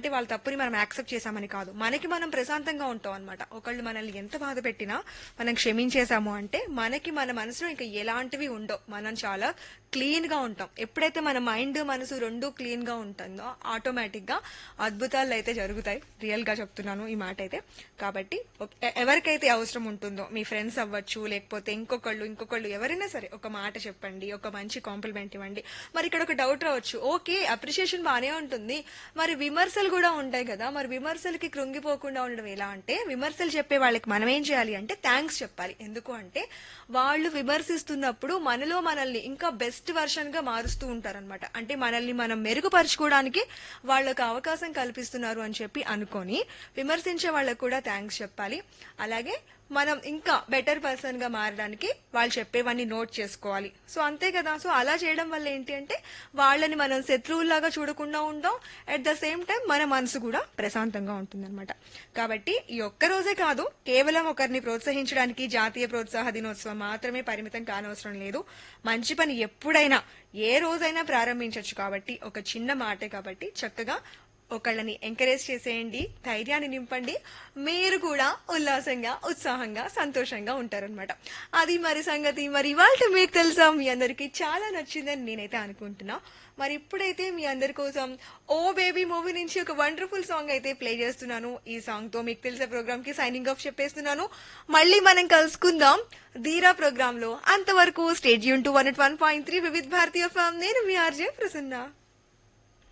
అంటే వాళ్ళ తప్పుని మనం యాక్సెప్ట్ చేశామని కాదు మనకి మనం ప్రశాంతంగా ఉంటాం అనమాట ఒకళ్ళు మనల్ని ఎంత బాధ పెట్టినా మనం క్షమించేశాము అంటే మనకి మన మనసులో ఇంకా ఎలాంటివి ఉండవు మనం చాలా క్లీన్ గా ఉంటాం ఎప్పుడైతే మన మైండ్ మనసు రెండు క్లీన్ గా ఉంటుందో ఆటోమేటిక్ గా అద్భుతాలు అయితే జరుగుతాయి రియల్ గా చెప్తున్నాను ఈ మాట అయితే కాబట్టి ఒక- ఎ- ఎవరికైతే అవసరం ఉంటుందో మీ ఫ్రెండ్స్ అవ్వచ్చు లేకపోతే ఇంకొకళ్ళు ఇంకొకళ్ళు ఎవరైనా సరే ఒక మాట చెప్పండి ఒక మంచి కాంప్లిమెంట్ ఇవ్వండి మరి ఇక్కడ ఒక డౌట్ రావచ్చు ఓకే అప్రిషియేషన్ బానే ఉంటుంది మరి విమర్శలు కూడా ఉంటాయి కదా మరి విమర్శలకి కృంగిపోకుండా ఉండడం ఎలా అంటే విమర్శలు చెప్పే వాళ్ళకి మనం ఏం చేయాలి అంటే థ్యాంక్స్ చెప్పాలి ఎందుకు అంటే వాళ్ళు విమర్శిస్తున్నప్పుడు మనలో మనల్ని ఇంకా బెస్ట్ వర్షన్ గా మారుస్తూ ఉంటారన్నమాట అంటే మనల్ని మనం మెరుగుపరచుకోవడానికి వాళ్ళకు అవకాశం కల్పిస్తున్నారు అని చెప్పి అనుకొని విమర్శించే వాళ్ళకు కూడా థ్యాంక్స్ చెప్పాలి అలాగే మనం ఇంకా బెటర్ పర్సన్ గా మారడానికి వాళ్ళు చెప్పేవన్నీ నోట్ చేసుకోవాలి సో అంతే కదా సో అలా చేయడం వల్ల ఏంటి అంటే వాళ్ళని మనం శత్రువుల్లాగా చూడకుండా ఉంటాం అట్ ద సేమ్ టైం మన మనసు కూడా ప్రశాంతంగా ఉంటుందన్నమాట కాబట్టి ఈ ఒక్క రోజే కాదు కేవలం ఒకరిని ప్రోత్సహించడానికి జాతీయ ప్రోత్సాహ దినోత్సవం మాత్రమే పరిమితం కానవసరం లేదు మంచి పని ఎప్పుడైనా ఏ రోజైనా ప్రారంభించవచ్చు కాబట్టి ఒక చిన్న మాటే కాబట్టి చక్కగా ఒకళ్ళని ఎంకరేజ్ చేసేయండి ధైర్యాన్ని నింపండి మీరు కూడా ఉల్లాసంగా ఉత్సాహంగా సంతోషంగా ఉంటారనమాట అది మరి సంగతి మరి ఇవాళ మీకు తెలుసా మీ అందరికి చాలా నచ్చిందని నేనైతే అనుకుంటున్నా మరి ఇప్పుడైతే మీ అందరి కోసం ఓ బేబీ మూవీ నుంచి ఒక వండర్ఫుల్ సాంగ్ అయితే ప్లే చేస్తున్నాను ఈ సాంగ్ తో మీకు తెలిసే ప్రోగ్రామ్ కి సైనింగ్ ఆఫ్ చెప్పేస్తున్నాను మళ్ళీ మనం కలుసుకుందాం ధీరా ప్రోగ్రామ్ లో అంతవరకు స్టేట్ యూన్ to one one point three Vividh Bharatiya FM నేను మీ ఆర్జే ప్రసన్న